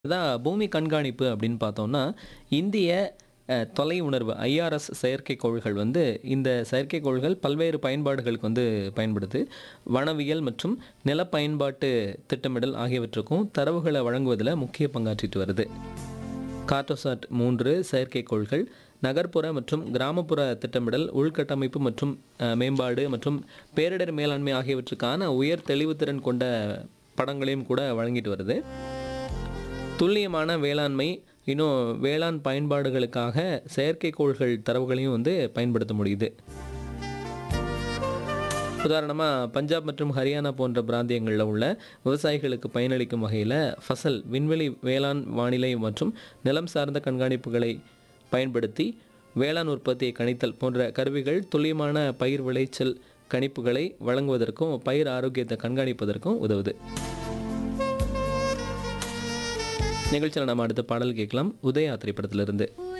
தான் பூமி கண்காணிப்பு அப்படின்னு பார்த்தோம்னா இந்திய அஹ், தொலை உணர்வு ஐஆர்எஸ் செயற்கைக்கோள்கள் வந்து இந்த செயற்கைக்கோள்கள் பல்வேறு பயன்பாடுகளுக்கு வந்து பயன்படுது வனவியல் மற்றும் நில பயன்பாட்டு திட்டமிடல் ஆகியவற்றுக்கும் தரவுகளை வழங்குவதில் முக்கிய பங்காற்றிட்டு வருது கார்டோசாட் மூன்று செயற்கைக்கோள்கள் நகர்ப்புற மற்றும் கிராமப்புற திட்டமிடல் உள்கட்டமைப்பு மற்றும் அஹ், மேம்பாடு மற்றும் பேரிடர் மேலாண்மை ஆகியவற்றுக்கான உயர் தெளிவுத்திறன் கொண்ட படங்களையும் கூட வழங்கிட்டு வருது துல்லியமான வேளாண்மை இன்னும் வேளாண் பயன்பாடுகளுக்காக செயற்கைக்கோள்கள் தரவுகளையும் வந்து பயன்படுத்த முடியுது உதாரணமாக பஞ்சாப் மற்றும் ஹரியானா போன்ற பிராந்தியங்களில் உள்ள விவசாயிகளுக்கு பயனளிக்கும் வகையில் ஃபசல் விண்வெளி வேளாண் வானிலை மற்றும் நிலம் சார்ந்த கண்காணிப்புகளை பயன்படுத்தி வேளாண் உற்பத்தியை கணித்தல் போன்ற கருவிகள் துல்லியமான பயிர் விளைச்சல் கணிப்புகளை வழங்குவதற்கும் பயிர் ஆரோக்கியத்தை கண்காணிப்பதற்கும் உதவுது நிகழ்ச்சியில் நம்ம அடுத்த பாடல் கேட்கலாம் உதயா திரைப்படத்திலிருந்து